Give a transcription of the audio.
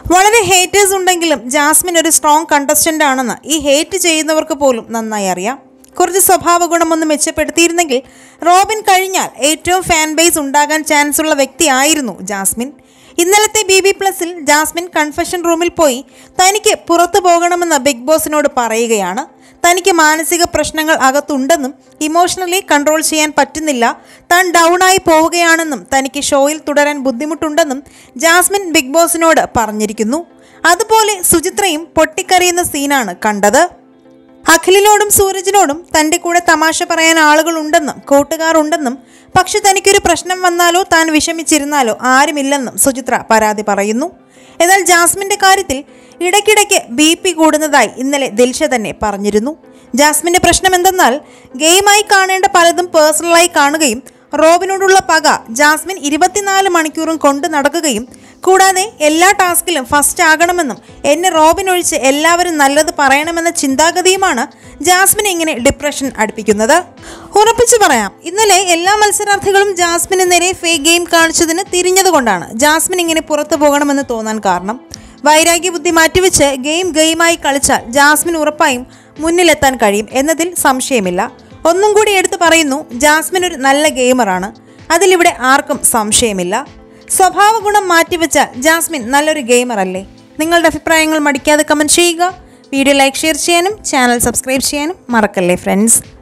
വളരെ ഹേറ്റേഴ്സ് ഉണ്ടെങ്കിലും ജാസ്മിൻ ഒരു സ്ട്രോങ് കണ്ടസ്റ്റൻ്റ് ആണെന്ന് ഈ ഹേറ്റ് ചെയ്യുന്നവർക്ക് പോലും നന്നായി അറിയാം കുറച്ച് സ്വഭാവ ഗുണമൊന്ന് മെച്ചപ്പെടുത്തിയിരുന്നെങ്കിൽ റോബിൻ കഴിഞ്ഞാൽ ഏറ്റവും ഫാൻ ബേസ് ഉണ്ടാകാൻ ചാൻസ് ഉള്ള വ്യക്തിയായിരുന്നു ജാസ്മിൻ ഇന്നലത്തെ ബി ബി പ്ലസിൽ ജാസ്മിൻ കൺഫെഷൻ റൂമിൽ പോയി തനിക്ക് പുറത്തു പോകണമെന്ന് ബിഗ് ബോസിനോട് പറയുകയാണ് തനിക്ക് മാനസിക പ്രശ്നങ്ങൾ അകത്തുണ്ടെന്നും ഇമോഷണലി കൺട്രോൾ ചെയ്യാൻ പറ്റുന്നില്ല താൻ ഡൗണായി പോവുകയാണെന്നും തനിക്ക് ഷോയിൽ തുടരാൻ ബുദ്ധിമുട്ടുണ്ടെന്നും ജാസ്മിൻ ബിഗ് ബോസിനോട് പറഞ്ഞിരിക്കുന്നു അതുപോലെ സുചിത്രയും പൊട്ടിക്കറിയുന്ന സീനാണ് കണ്ടത് അഖിലിനോടും സൂരജിനോടും തൻ്റെ കൂടെ തമാശ പറയാൻ ആളുകളുണ്ടെന്നും കൂട്ടുകാർ ഉണ്ടെന്നും പക്ഷെ തനിക്കൊരു പ്രശ്നം വന്നാലോ താൻ വിഷമിച്ചിരുന്നാലോ ആരുമില്ലെന്നും സുചിത്ര പരാതി പറയുന്നു എന്നാൽ ജാസ്മിൻ്റെ കാര്യത്തിൽ ഇടയ്ക്കിടയ്ക്ക് ബി പി കൂടുന്നതായി ഇന്നലെ ദിൽഷ തന്നെ പറഞ്ഞിരുന്നു ജാസ്മിൻ്റെ പ്രശ്നം എന്തെന്നാൽ ഗെയിമായി കാണേണ്ട പലതും പേഴ്സണലായി കാണുകയും റോബിനോടുള്ള പക ജാസ്മിൻ ഇരുപത്തിനാല് മണിക്കൂറും കൊണ്ട് നടക്കുകയും കൂടാതെ എല്ലാ ടാസ്കിലും ഫസ്റ്റ് ആകണമെന്നും എന്നെ റോബിൻ ഒഴിച്ച് എല്ലാവരും നല്ലത് പറയണമെന്ന ചിന്താഗതിയുമാണ് ജാസ്മിനെ ഇങ്ങനെ ഡിപ്രഷൻ അടുപ്പിക്കുന്നത് ഉറപ്പിച്ചു പറയാം ഇന്നലെ എല്ലാ മത്സരാർത്ഥികളും ജാസ്മിന് നേരെ ഫേക്ക് ഗെയിം കാണിച്ചതിന് തിരിഞ്ഞതുകൊണ്ടാണ് ജാസ്മിൻ ഇങ്ങനെ പുറത്തു പോകണമെന്ന് തോന്നാൻ കാരണം വൈരാഗ്യ ബുദ്ധി മാറ്റിവെച്ച് ഗെയിം ഗെയിമായി കളിച്ചാൽ ജാസ്മിൻ ഉറപ്പായും മുന്നിലെത്താൻ കഴിയും എന്നതിൽ സംശയമില്ല ഒന്നും കൂടി എടുത്തു പറയുന്നു ജാസ്മിൻ ഒരു നല്ല ഗെയിമറാണ് അതിലിവിടെ ആർക്കും സംശയമില്ല സ്വഭാവ ഗുണം മാറ്റിവെച്ചാൽ ജാസ്മിൻ നല്ലൊരു ഗെയിമർ അല്ലേ നിങ്ങളുടെ അഭിപ്രായങ്ങൾ മടിക്കാതെ കമൻറ്റ് ചെയ്യുക വീഡിയോ ലൈക്ക് ഷെയർ ചെയ്യാനും ചാനൽ സബ്സ്ക്രൈബ് ചെയ്യാനും മറക്കല്ലേ ഫ്രണ്ട്സ്